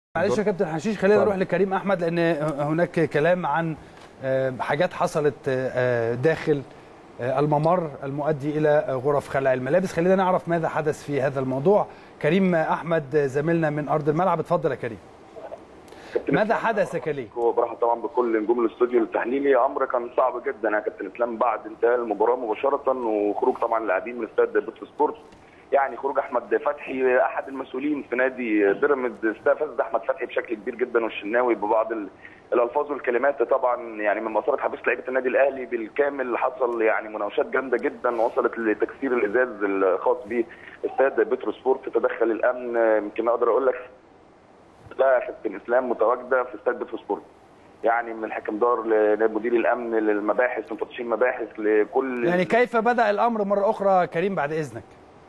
معلش يا كابتن حشيش خلينا نروح لكريم احمد لان هناك كلام عن آه، حاجات حصلت آه، داخل آه، الممر المؤدي الى غرف خلع الملابس خلينا نعرف ماذا حدث في هذا الموضوع كريم احمد زميلنا من ارض الملعب اتفضل يا كريم ماذا حدث يا كريم وبرحب طبعا بكل نجوم الاستوديو التحليلي امر كان صعب جدا يا كابتن اسلام بعد انتهاء المباراه مباشره وخروج طبعا اللاعبين من استاد بيترو سبورت يعني خروج احمد فتحي احد المسؤولين في نادي بيراميدز استفز احمد فتحي بشكل كبير جدا والشناوي ببعض ال- الالفاظ والكلمات طبعا يعني من مسار حبيس لعيبه النادي الاهلي بالكامل حصل يعني مناوشات جامده جدا وصلت لتكسير الازاز الخاص باستاد بيترو سبورت تدخل الامن يمكن اقدر اقول لك ده كابتن اسلام متواجده في استاد بيترو سبورت يعني من الحكم دار لمدير الامن للمباحث مفتشين مباحث لكل يعني كيف بدا الامر مره اخرى كريم بعد اذنك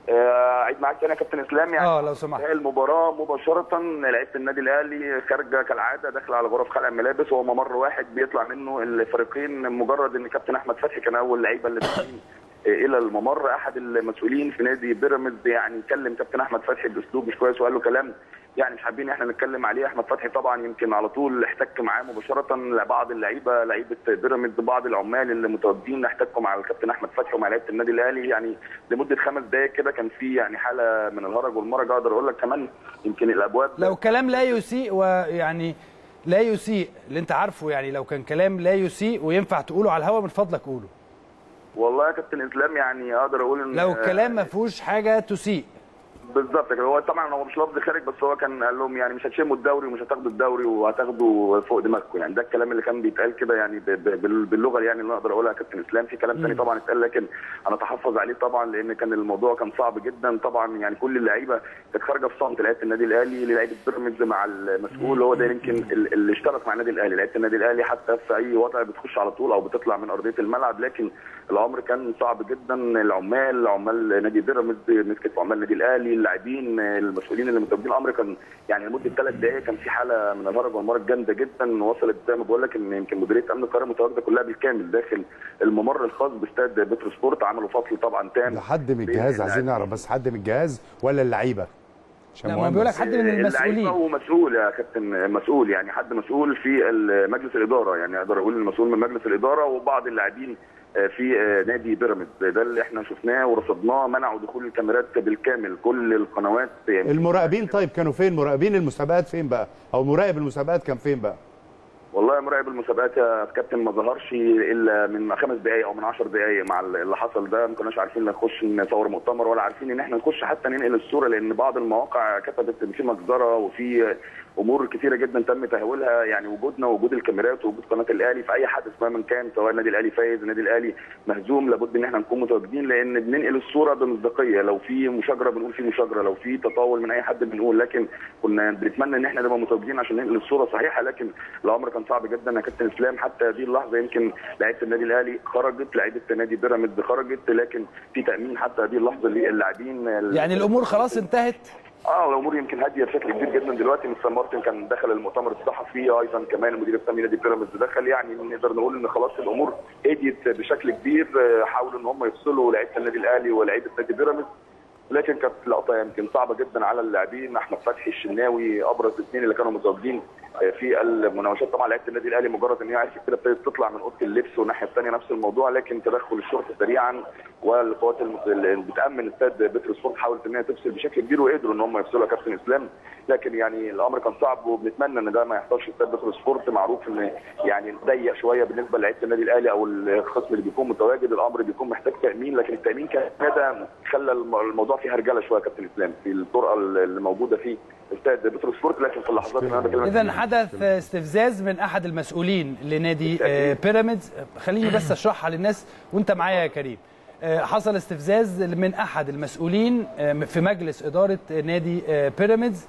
آه، عيد معاك تاني يا كابتن اسلام يعني اه لو سمحت انتهى المباراه مباشره لعيبه النادي الاهلي خارجه كالعاده داخله على غرف خلع الملابس وهو ممر واحد بيطلع منه الفريقين مجرد ان كابتن احمد فتحي كان اول لعيبه اللي داخلين الى الممر احد المسؤولين في نادي بيراميدز يعني كلم كابتن احمد فتحي باسلوب مش كويس وقال له كلام يعني مش حابين احنا نتكلم عليه احمد فتحي طبعا يمكن على طول احتك معاه مباشره لبعض اللعيبه لعيبه بيراميدز بعض العمال اللي متواجدين احتكوا مع الكابتن احمد فتحي ومع لعيبه النادي الاهلي يعني لمده خمس دقائق كده كان في يعني حاله من الهرج والمرج اقدر اقول لك كمان يمكن الابواب لو كلام لا يسيء ويعني لا يسيء اللي انت عارفه يعني لو كان كلام لا يسيء وينفع تقوله على الهواء من فضلك قوله والله يا كابتن اسلام يعني اقدر اقول ان لو الكلام ما فيهوش حاجه تسيء بالظبط كده هو طبعا هو مش لفظ خارج بس هو كان قال لهم يعني مش هتشموا الدوري ومش هتاخدوا الدوري وهتاخدوا فوق دماغكم يعني ده الكلام اللي كان بيتقال كده يعني ب- ب- بال- باللغه يعني اللي اقدر اقولها يا كابتن اسلام في كلام ثاني طبعا اتقال لكن انا اتحفظ عليه طبعا لان كان الموضوع كان صعب جدا طبعا يعني كل اللعيبه كانت خارجه في صمت لعيبه النادي الاهلي لعيبه بيراميدز مع المسؤول هو ده يمكن ال- اللي اشترك مع النادي الاهلي لعيبه النادي الاهلي حتى في اي وضع بتخش على طول او بتطلع من ارضيه الملعب لكن الامر كان صعب جدا العمال عمال نادي بيراميدز مسكت عمال النادي الاهلي اللاعبين المسؤولين اللي متواجدين الامر كان يعني لمده ثلاث دقائق كان في حاله من الهرج والمرج جامده جدا وصلت زي ما بقول لك ان يمكن مديريه امن القاهره متواجده كلها بالكامل داخل الممر الخاص باستاد بترو سبورت عملوا فصل طبعا تام حد من الجهاز عايزين نعرف بس حد من الجهاز ولا اللعيبه عشان لا، ما مهم بيقول لك بس. حد من المسؤولين اللعيبه ومسؤول يا كابتن مسؤول يعني حد مسؤول في مجلس الاداره يعني اقدر اقول المسؤول من مجلس الاداره وبعض اللاعبين في نادي بيراميدز ده اللي احنا شفناه ورصدناه منعوا دخول الكاميرات بالكامل كل القنوات يعني المراقبين طيب كانوا فين مراقبين المسابقات فين بقى او مراقب المسابقات كان فين بقى والله مراقب المسابقات يا كابتن ما ظهرش الا من خمس دقائق او من 10 دقائق مع اللي حصل ده ما كناش عارفين نخش نصور مؤتمر ولا عارفين ان احنا نخش حتى ننقل الصوره لان بعض المواقع كتبت ان في مجزره وفي امور كثيره جدا تم تهويلها يعني وجودنا ووجود الكاميرات ووجود قناه الاهلي في اي حدث مهما كان سواء النادي الاهلي فايز النادي الاهلي مهزوم لابد ان احنا نكون متواجدين لان بننقل الصوره بمصداقيه لو في مشاجره بنقول في مشاجره لو في تطاول من اي حد بنقول لكن كنا بنتمنى ان احنا نبقى متواجدين عشان ننقل الصوره صحيحه لكن الامر كان صعب جدا يا كابتن اسلام حتى هذه اللحظه يمكن لعيبه النادي الاهلي خرجت لعيبه نادي بيراميدز خرجت لكن في تامين حتى هذه اللحظه للاعبين يعني الامور خلاص انتهت اه الامور يمكن هاديه بشكل كبير جدا دلوقتي مستر مارتن كان دخل المؤتمر الصحفي ايضا كمان المدير الفني نادي بيراميدز دخل يعني نقدر نقول ان خلاص الامور هديت بشكل كبير آه، حاولوا ان هم يفصلوا لعيبه النادي الاهلي ولاعيبه نادي بيراميدز لكن كانت لقطه يمكن صعبه جدا على اللاعبين احمد فتحي الشناوي ابرز الاثنين اللي كانوا متواجدين آه، في المناوشات طبعا لعيبه النادي الاهلي مجرد ان هي عرفت كده ابتدت تطلع من اوضه اللبس والناحيه الثانيه نفس الموضوع لكن تدخل الشرطه سريعا والقوات المس- اللي بتامن استاد بترو سبورت حاولت ان هي تفصل بشكل كبير وقدروا ان هم يفصلوا يا كابتن اسلام لكن يعني الامر كان صعب وبنتمنى ان ده ما يحصلش في استاد بترو سبورت معروف ان يعني ضيق شويه بالنسبه لعيبه النادي الاهلي او الخصم اللي بيكون متواجد الامر بيكون محتاج تامين لكن التامين كان هذا خلى الم- الموضوع فيه هرجله شويه يا كابتن اسلام في الطرقه اللي موجوده في استاد بترو سبورت لكن في اللحظات اللي انا بكلمك اذا حدث استفزاز من احد المسؤولين لنادي آه، بيراميدز خليني بس اشرحها للناس وانت معايا يا كريم آه، حصل استفزاز من احد المسؤولين آه، في مجلس اداره نادي آه، بيراميدز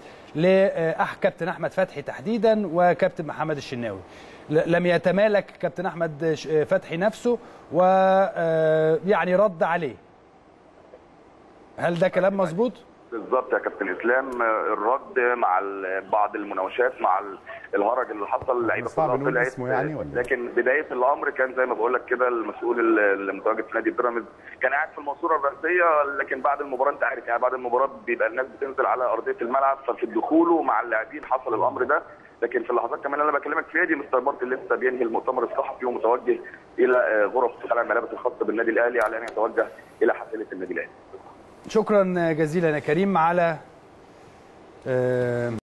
لأح كابتن احمد فتحي تحديدا وكابتن محمد الشناوي ل- لم يتمالك كابتن احمد ش- فتحي نفسه ويعني رد عليه هل ده كلام مظبوط بالظبط يا كابتن اسلام آه، الرد مع ال- بعض المناوشات مع ال- الهرج اللي حصل اللعيبه صعب كلها نقول طلعت اسمه يعني ولا إيه؟ لكن بدايه الامر كان زي ما بقول لك كده المسؤول ال- اللي متواجد في نادي بيراميدز كان قاعد في الماسوره الرئيسيه لكن بعد المباراه انت عارف يعني بعد المباراه بيبقى الناس بتنزل على ارضيه الملعب ففي دخوله مع اللاعبين حصل الامر ده لكن في اللحظات كمان اللي انا بكلمك فيها دي مستر مارتن لسه بينهي المؤتمر الصحفي ومتوجه الى آه، غرف خلع الملابس الخاصه بالنادي الاهلي على ان يتوجه الى حافله النادي الاهلي شكرا جزيلا يا كريم على آه،